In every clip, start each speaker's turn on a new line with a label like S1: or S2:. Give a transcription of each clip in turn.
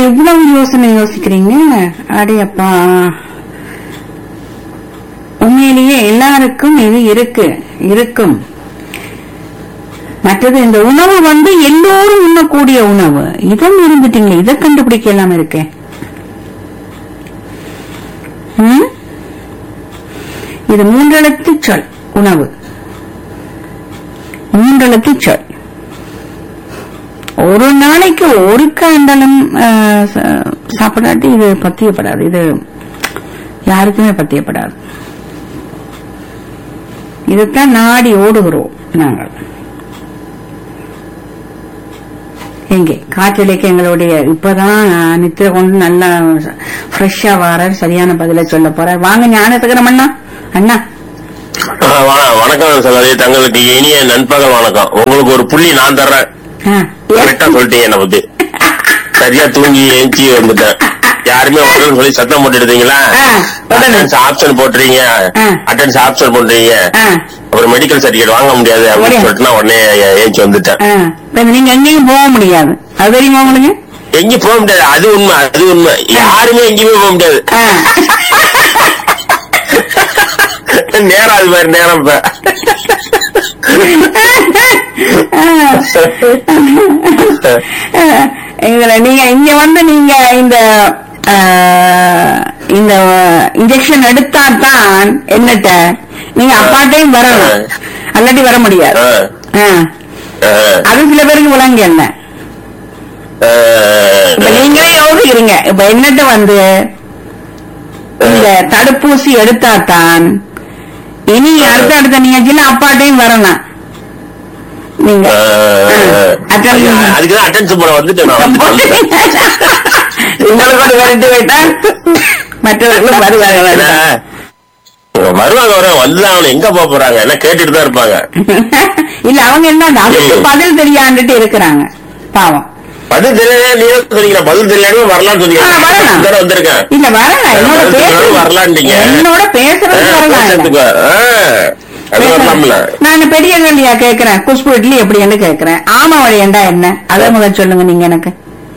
S1: இவ்வளவு யோசனை யோசிக்கிறீங்க அடையப்பா உண்மையிலேயே எல்லாருக்கும் இது இருக்கு இருக்கும் மற்றது இந்த உணவு வந்து எல்லோரும் உண்ணக்கூடிய உணவு இதை இருந்துட்டீங்க இதை கண்டுபிடிக்க இல்லாம இருக்கேன் ம்? இது மூன்றெழுத்து சொல் உணவு மூன்றெழுத்து சொல் ஒரு நாளைக்கு ஒரு காண்டலம் சாப்பிடாட்டி இது பத்தியப்படாது இது யாருக்குமே பத்தியப்படாது இதைத்தான் நாடி ஓடுகிறோம் நாங்கள் எங்கே காற்றலைக்கு எங்களுடைய இப்பதான் நித்திர கொண்டு நல்லா ஃப்ரெஷ்ஷா வாரார் சரியான பதில சொல்ல போறார் வாங்க ஞானத்துக்கிறோம் அண்ணா அண்ணா
S2: ஆ, வண- வணக்கம் சகோதரி தங்களுக்கு இனிய நண்பகல் வணக்கம் உங்களுக்கு ஒரு புள்ளி நான் தர்றேன்
S1: ஆ,
S2: கரெக்டா சொல்லிட்டீங்க என்ன பத்தி சரியா தூங்கி ஏஞ்சி வந்துட்டேன் யாருமே வரலன்னு சொல்லி சத்தம் போட்டு எடுத்தீங்களா
S1: ஆ, உடனே.
S2: அட்டன்ஸ் ஆப்ஷன் போட்டுறீங்க
S1: ஆ.
S2: அட்டன்ஸ் ஆப்ஷன் போடுறீங்க
S1: ஆ,
S2: அப்புறம் மெடிக்கல் சர்டிபிகேட் வாங்க முடியாது
S1: உடனே.
S2: அப்படின்னு சொல்லிட்டு நான் உடனே ஏஞ்சி வந்துட்டேன்
S1: ஆ. இப்ப நீங்க எங்கேயும் போக முடியாது அது தெரியுமா உங்களுக்கு
S2: எங்கேயும் போக முடியாது அது உண்மை அது உண்மை யாருமே எங்கேயுமே போக முடியாது
S1: ஆ.
S2: நேரம் அது மாதிரி நேரம் இப்ப
S1: இதுல நீங்க இங்க வந்து நீங்க இந்த ஆ, இந்த இன்ஜெக்ஷன் எடுத்தா தான் என்னட்ட நீங்க அப்பாட்டையும் வரணும் அல்லாட்டி வர முடியாது
S2: ஆ,
S1: ஆ.
S2: ஆ,
S1: அது சில பேருக்கு விளங்கு என்ன
S2: ஆ,
S1: இப்ப நீங்களே யோசிக்கிறீங்க இப்ப என்னட்ட வந்து இந்த தடுப்பூசி எடுத்தா தான் இனி அடுத்த அடுத்த நிகழ்ச்சியில அப்பாட்டையும் வரணும் நீங்க
S2: ஆ,
S1: அட்டன்
S2: அதுக்குதான் அட்டன்ஸ் போட வந்துட்டேன் நான் வந்துட்டேன்.
S1: உங்களுக்கு ஒரு விரட்டு வைத்தால் மற்றவர்களும் வருவார்கள்
S2: என்ன? வருவாங்க வர வந்துதான் அவனை எங்க போக போறாங்க என்ன கேட்டுட்டு தான் இருப்பாங்க
S1: இல்ல அவங்க என்ன அதுக்கு பதில் தெரியாண்டுட்டு இருக்கிறாங்க பாவம்
S2: பதில் தெரியல நீ சொன்னீங்க பதில் தெரியாம வரலாம்னு சொன்னீங்க
S1: ஆ, வரலாம்.
S2: இத்தனை வந்திருக்கேன்
S1: இல்ல வரலாம் என்னோட
S2: பதில்
S1: பேச
S2: தெரியாம வரலான்றீங்க.
S1: என்னோட பேசுறது
S2: ஆ,
S1: வரலாம் இல்ல.
S2: பேசுறதுக்கு, ஆ, அது வரலாம்ல
S1: நான் பெரிய கல்வியா கேக்குறேன் குஷ்பு இட்லி எப்படின்னு கேக்குறேன் ஆமா வழியண்டா என்ன அதை முதல் சொல்லுங்க நீங்க எனக்கு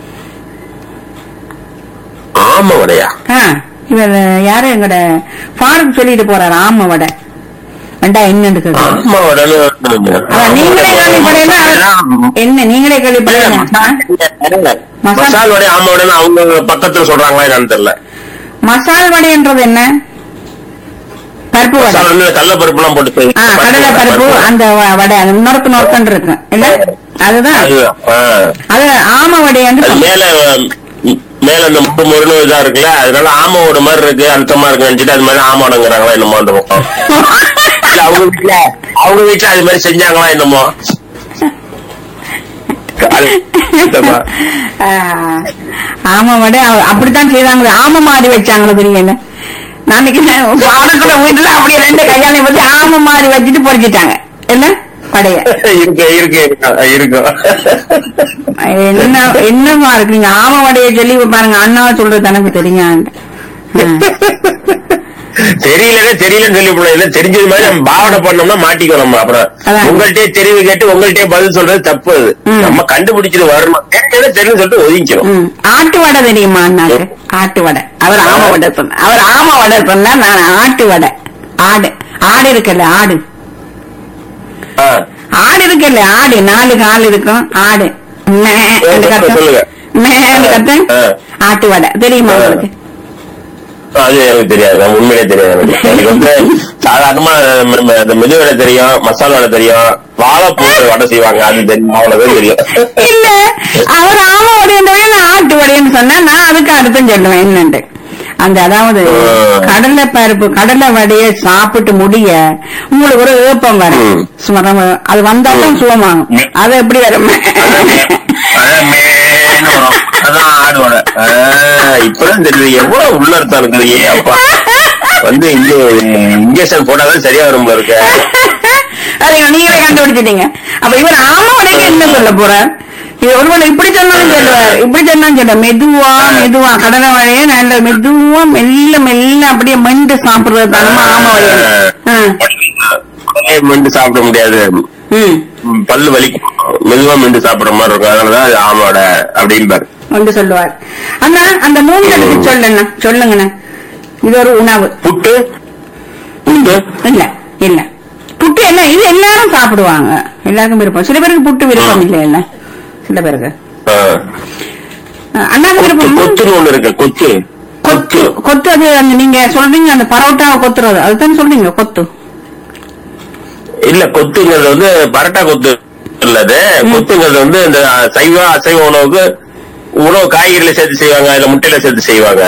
S2: ஆமா வடையா
S1: ஆ, இவர் யாரு எங்கட ஃபாரூக் சொல்லிட்டு போறாரு ஆமா வடை வேண்டா என்னன்னு கேக்குறேன்
S2: ஆமா வடைன்னு
S1: அதான் நீங்களே கேள்விப்படையில என்ன நீங்களே கேள்விப்படையில
S2: மசால் வடை ஆமா வடைன்னு அவங்க பக்கத்துல சொல்றாங்களா என்னன்னு தெரியல
S1: மசால் வடைன்றது என்ன பருப்பு வடை
S2: மசால் வந்து கடல பருப்பு எல்லாம் போட்டு
S1: ஆ கடலை பருப்பு அந்த வ- வடை அது நொறுக்கு நொறுக்குன்னு இருக்கு இல்ல அதுதான்
S2: அதுதான், ஆ.
S1: அது ஆம வடைன்னு
S2: அது
S1: சொல்லுவாங்க.
S2: மேல ம், மேல அந்த முட்டு முருன்னு இதா இருக்குல்ல அதனால ஆமோட மாதிரி இருக்கு அழுத்தமா இருக்கு நினைச்சிட்டு அது மாதிரி ஆமாடங்கிறாங்களா என்னமோ அந்த பக்கம் இல்ல, அவங்க வீட்டுல அவங்க வீட்டுல அது மாதிரி செஞ்சாங்களா என்னமோ அது- இதமா.
S1: ஆ, ஆம வடை அவ- அப்படித்தான் செய்தாங்க ஆம மாதிரி வச்சாங்களோ தெரியல நாளைக்கு பாடக்கூட வீட்டுல அப்படியே ரெண்டு கையாலையும் வச்சு ஆம மாதிரி வச்சுட்டு பொறிச்சிட்டாங்க என்ன படைய
S2: இருக்கு இருக்கு இருக்கு, இருக்கும்
S1: என்ன என்னமா இருக்கு நீங்க ஆம வடைய சொல்லி பாருங்க அண்ணா சொல்றது எனக்கு தெரியும்
S2: தெரியலன்னா தெரியலன்னு சொல்லி போடலாம் இல்ல தெரிஞ்சது மாதிரி நம்ம பாவனை பண்ணோம்னா மாட்டிக்கோ நம்ம அப்புறம்
S1: அதான்.
S2: உங்கள்கிட்டயே தெரிவு கேட்டு உங்கள்கிட்டயே பதில் சொல்றது தப்பு அது
S1: ம்.
S2: நம்ம கண்டுபிடிச்சது வரணும் தெரிஞ்சதை தெரிஞ்சு சொல்லிட்டு ஒதுங்கிக்கிறோம்
S1: ம். ஆட்டு வடை தெரியுமா அண்ணாக்கு ஆட்டு வடை அவர் ஆம வடை சொன்ன அவர் ஆம வடை சொன்னா நான் ஆட்டு வடை ஆடு ஆடு இருக்குல்ல ஆடு
S2: ஆ.
S1: ஆடு இருக்குல்ல ஆடு நாலு கால் இருக்கும் ஆடு மே என்று கத்தும்.
S2: சொல்லுங்க.
S1: மேன்னு கத்தும்.
S2: ஆ.
S1: ஆட்டு வடை தெரியுமா
S2: ஆ.
S1: உங்களுக்கு
S2: அது எனக்கு தெரியாது நான் உண்மையிலே தெரியாது எனக்கு எனக்கு வந்து சாதாரணமா ம- ம- இந்த மெது வடை தெரியும் மசாலா வடை தெரியும் வாழைப்பூ வடை செய்வாங்க அது தெரியும் அவ்வளவுதான் தெரியும்
S1: இல்ல அவர் ஆம வடைன்றவே நான் ஆட்டு வடைன்னு சொன்னா நான் அதுக்கு அர்த்தம் சொல்லுவேன் என்னன்ட்டு அந்த அதாவது
S2: ஆ.
S1: கடலை பருப்பு கடலை வடைய சாப்பிட்டு முடிய உங்களுக்கு ஒரு ஏப்பம் வரும்
S2: ம்.
S1: சுமரம் அது வந்தாலும் சுகமாகும்
S2: ம்.
S1: அது எப்படி வரும்
S2: அதான் மேன்னு வரும். அதான் ஆடு வடை ஆ, இப்பதான் தெரியுது எவ்வளவு உள்ள அர்த்தம் இருக்குது ஏ அப்பா வந்து இங்க இன்ஜெக்ஷன் போட்டாதான் சரியா வரும் போல இருக்கு
S1: அதை நீங்களே கண்டுபிடிச்சிட்டீங்க அப்ப இவர் ஆம வடைக்கு என்ன சொல்ல போறார் இது ஒருவன் இப்படி சொன்னாலும் சொல்லுவார் இப்படி சொன்னாலும் சொல்ல மெதுவா மெதுவா கடலை வடையை நல்ல மெதுவா மெல்ல மெல்ல அப்படியே மெண்டு சாப்பிடுறது தானமா ஆம வடையை ஆ.
S2: உடனே மெண்டு சாப்பிட முடியாது
S1: ம்
S2: ம், பல்லு வலிக்கும் மெதுவா மெண்டு சாப்பிடுற மாதிரி இருக்கும் அதனாலதான் அது ஆமாட அப்படிம்பாரு
S1: ஒன்று சொல்லுவார் அண்ணா அந்த மூணு எழுத்து சொல்லுண்ணா சொல்லுங்கண்ணா இது ஒரு உணவு
S2: புட்டு புட்டு
S1: இல்ல இல்ல புட்டு என்ன இது எல்லாரும் சாப்பிடுவாங்க எல்லாருக்கும் விருப்பம் சில பேருக்கு புட்டு விருப்பம் இல்லை இல்ல சில பேருக்கு
S2: ஆ.
S1: அஹ் அண்ணாக்கு
S2: கொத்து
S1: விருப்பம்
S2: கொத்துன்னு ஒண்ணு இருக்கு கொத்து
S1: கொத்து கொத்து அது அந்த நீங்க சொல்றீங்க அந்த பரோட்டாவை கொத்துறது அதுதான் சொல்றீங்க கொத்து
S2: இல்ல கொத்துங்கிறது வந்து பரோட்டா கொத்து இல்லது கொத்துங்கிறது வந்து இந்த சைவ அசைவ உணவுக்கு உணவு காய்கறில சேர்த்து செய்வாங்க இல்ல முட்டையில சேர்த்து செய்வாங்க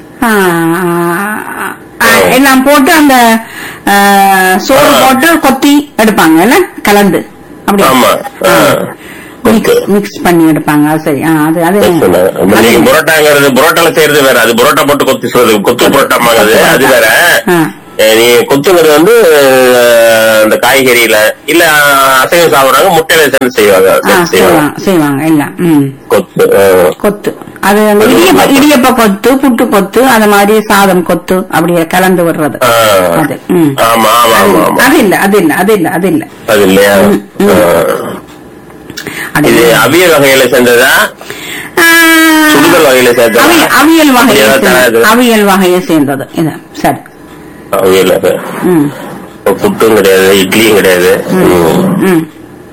S1: ஆஹ் ஆஹ் எல்லாம் போட்டு அந்த ஆஹ், சோறு போட்டு கொத்தி எடுப்பாங்க இல்ல கலந்து அப்படி
S2: ஆமா ஆ. கொத்து
S1: மிக்ஸ் பண்ணி எடுப்பாங்க அது சரி ஆ, அது அது
S2: நம்ம நீங்க புரோட்டாங்கிறது புரோட்டால செய்யறது வேற அது புரோட்டா போட்டு கொத்து சொல்றது கொத்து புரோட்டாமாங்கிறது அது வேற
S1: ஆ.
S2: அஹ் நீ கொத்துங்கிறது வந்து அஹ், இந்த காய்கறியில இல்ல அசைவம் சாப்பிடுறாங்க முட்டையில சேர்ந்து செய்வாங்க
S1: ஆ,
S2: சேர்த்து செய்வாங்க
S1: செய்வாங்க செய்வாங்க எல்லாம் ம்
S2: கொத்து அஹ்.
S1: கொத்து அது அந்த இடியப்ப இடியப்ப கொத்து புட்டு கொத்து அது மாதிரி சாதம் கொத்து அப்படியே கலந்து விடுறது
S2: ஆ.
S1: அது ம்
S2: ஆமா ஆமா ஆமா ஆமா
S1: அது இல்ல அது இல்ல அது இல்ல அது இல்ல
S2: அது இல்லையா
S1: ம், ம்.
S2: அஹ்.
S1: அது
S2: இது அவியல் வகையில சேர்ந்ததா
S1: ஆ,
S2: சுடுதல் வகையில சேர்ந்ததா
S1: அவி- அவியல் வகையை
S2: ஏதாவது
S1: சேர்ந்தது.
S2: தராது.
S1: அவியல் வகையை சேர்ந்தது இது சரி
S2: அவியல் வகை.
S1: ம்
S2: இப்ப புட்டும் கிடையாது இட்லியும் கிடையாது ம்.
S1: ம்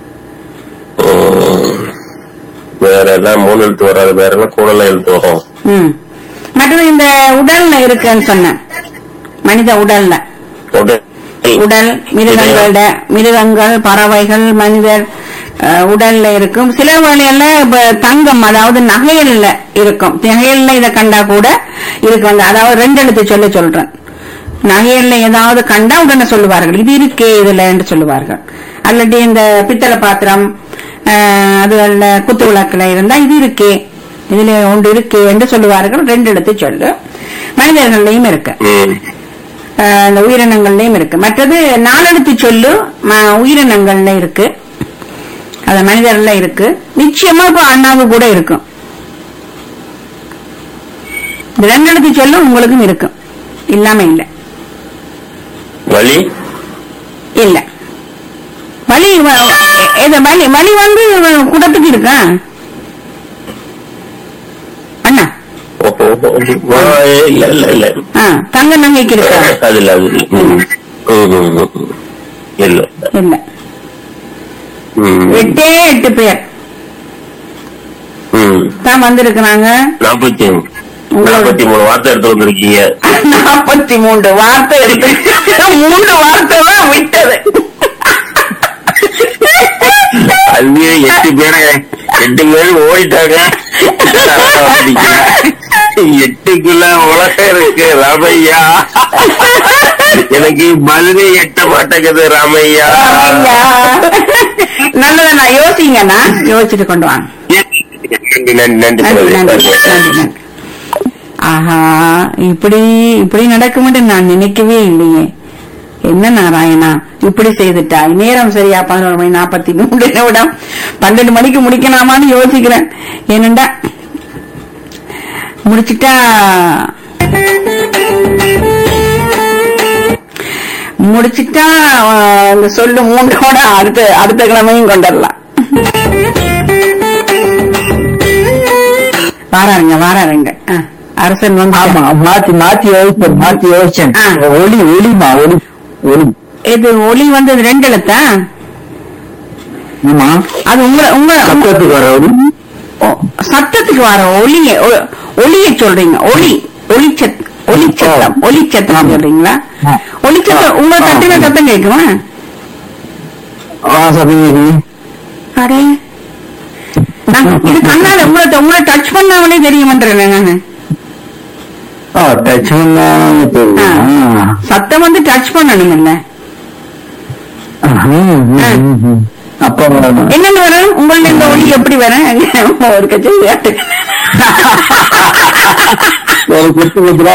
S2: ம். வேற எல்லாம் மூணு எழுத்து வராது வேற எல்லாம் கூடல எழுத்து வரும்
S1: ம் மற்றது இந்த உடல்ல இருக்குன்னு சொன்னேன் மனித உடல்ல
S2: உடல்.
S1: உடல் மிருகங்களோட மிருகங்கள் பறவைகள் மனிதர் அஹ், உடல்ல இருக்கும் சில வழியில இப்ப தங்கம் அதாவது நகையல்ல இருக்கும் நகையல்ல இத கண்டா கூட இருக்கும் அந்த அதாவது ரெண்டு எழுத்து சொல்ல சொல்றேன் நகையல்ல ஏதாவது கண்டா உடனே சொல்லுவார்கள் இது இருக்கே இதுல என்று சொல்லுவார்கள் அல்லது இந்த பித்தளை பாத்திரம் அஹ், அதுகள்ல குத்து விளக்குல இருந்தா இது இருக்கே இதுல ஒன்று இருக்கே என்று சொல்லுவார்கள் ரெண்டு எழுத்து சொல்லு மனிதர்கள்லயும் இருக்கு
S2: ம்.
S1: அஹ் இந்த உயிரினங்கள்லயும் இருக்கு மற்றது நாலெழுத்து சொல்லு ம- உயிரினங்கள்ல இருக்கு அது மனிதர்ல இருக்கு நிச்சயமா இப்ப அண்ணாவு கூட இருக்கும் இந்த ரெண்டு எழுத்து சொல்லு உங்களுக்கும் இருக்கும் இல்லாம இல்ல
S2: வலி
S1: இல்ல வலி வ- எ- எது வலி வலி வந்து குடத்துக்கு இருக்கா அண்ணா
S2: ஓஹோ. ஆ, இல்ல இல்ல இல்ல
S1: ஆ, தங்க நங்கைக்கு இருக்கா
S2: அது இல்ல அது இல்ல. ம். ம், ம், ம், ம். இல்ல
S1: இல்ல
S2: ம்.
S1: எட்டே எட்டு பேர்
S2: ம்.
S1: தான் வந்திருக்கிறாங்க
S2: நாற்பத்தி
S1: உங்களோட-
S2: நாற்பத்தி மூணு வார்த்தை எடுத்து வந்திருக்கீங்க
S1: நாற்பத்தி மூன்று வார்த்தை இருக்கு மூன்று வார்த்தை தான் விட்டது
S2: அதுவே எட்டு பேரை எட்டு பேர் ஓடிட்டாங்க எட்டுக்குள்ள உலகம் இருக்கு ராமையா எனக்கு பதிலே எட்ட மாட்டேங்குது ராமையா
S1: ஐயா. நல்லதண்ணா யோசிங்கண்ணா யோசிச்சுட்டு கொண்டு வாங்க
S2: நன்றி நன்றி நன்றி
S1: நன்றி நன்றி
S2: சகோதரி.
S1: நன்றி நன்றி ஆஹா இப்படி இப்படி நடக்கும்னு நான் நினைக்கவே இல்லையே என்ன நாராயணா இப்படி செய்துட்டாய் நேரம் சரியா பதினோரு மணி நாற்பத்தி மூன்று நிமிடம் பன்னெண்டு மணிக்கு முடிக்கலாமான்னு யோசிக்கிறேன் ஏனண்டா முடிச்சிட்டா முடிச்சிட்டா ஆஹ், இந்த சொல்லு மூன்றோட அடுத்த அடுத்த கிழமையும் கொண்டுடலாம் வாராருங்க வாராருங்க ஆ, அரசன் வந்து
S3: ஆமா மாத்தி மாத்தி யோசிச்சேன் மாத்தி யோசிச்சேன்
S1: ஆ.
S3: ஒளி ஒளிமா ஒளி ஒளி
S1: இது ஒளி வந்து ரெண்டு எழுத்தா
S3: ஆமா
S1: அது உங்க உங்க உங்க-
S3: சத்தத்துக்கு வர ஒளி
S1: ஓ, சத்தத்துக்கு வர ஒளிய ஒ- ஒளிய சொல்றீங்க ஒளி ஒளிச்சத் ஒளிச்சத்தம் ஒளிச்சத்தம்
S3: ஆமா.
S1: சொல்றீங்களா
S3: ஆ.
S1: ஒளிச்சத்தம் உங்க
S3: ஆ.
S1: தட்டின சத்தம் கேட்குமா
S3: ஆ சதவீதி
S1: அடே நான் இது கண்ணால உங்களை உங்களை டச் பண்ணாமலே தெரியுமன்றேன் நானு
S3: ஓ டச் பண்ணா தெரியும்
S1: ஆ. சத்தம் வந்து டச் பண்ணணும் இல்ல
S3: ஆ. ம், ம், ம், ம். அப்ப
S1: என்னன்னு வரும் உங்களுடைய இந்த ஒளி எப்படி வரும் ஒரு கட்சி
S3: ஒரு குத்து குத்துரா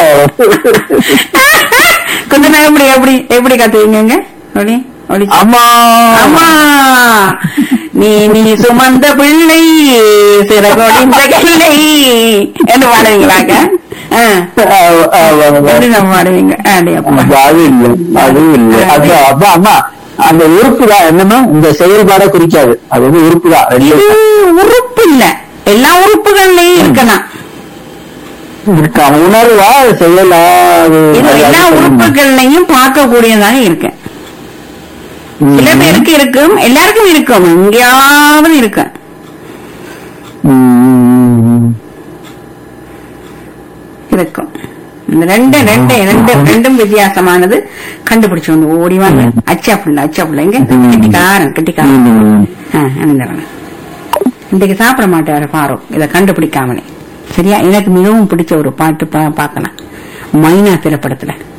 S1: கொஞ்ச நேரம் எப்படி எப்படி எப்படி கத்துவீங்க ஒளி ஒளி
S3: அம்மா
S1: ஆமா நீ நீ சுமந்த பிள்ளை சிறகொடிந்த கிள்ளை என்று பாடுவீங்களாக்க ஆ. எப்படி நம்ம பாடுவீங்க அடே அப்பா
S3: அது இல்ல அது இல்ல அது அப்பா அம்மா அந்த உறுப்பு தான் என்னன்னா இந்த செயல்பாடை குறிக்காது அது வந்து உறுப்பு தான் ரெடியா
S1: இது உறுப்பு இல்ல எல்லா உறுப்புகள்லயும் இருக்கலாம்
S3: இருக்கா உணர்வா செயலா அது
S1: இது
S3: அது
S1: எல்லா
S3: அது
S1: உறுப்புகள்லையும் பார்க்கக்கூடியதாக இருக்கு
S3: ம்.
S1: சில பேருக்கு இருக்கும் எல்லாருக்கும் இருக்கும் எங்கேயாவது இருக்கும்
S3: ம், ம், ம்.
S1: இருக்கும் இந்த ரெண்டு ரெண்டு ரெண்டு ரெண்டும் வித்தியாசமானது கண்டுபிடிச்சு வந்து ஓடி வாங்க அச்சா புள்ள அச்சா புள்ள இங்க கெட்டிக்காரன் கெட்டிக்காரன்
S3: ம்.
S1: ஆ, அணிந்தவன். இன்னைக்கு சாப்பிட மாட்டாரு ஃபாரூக் இதை கண்டுபிடிக்காமலே சரியா எனக்கு மிகவும் பிடிச்ச ஒரு பாட்டு பா- பார்க்கலாம் மைனா திரைப்படத்துல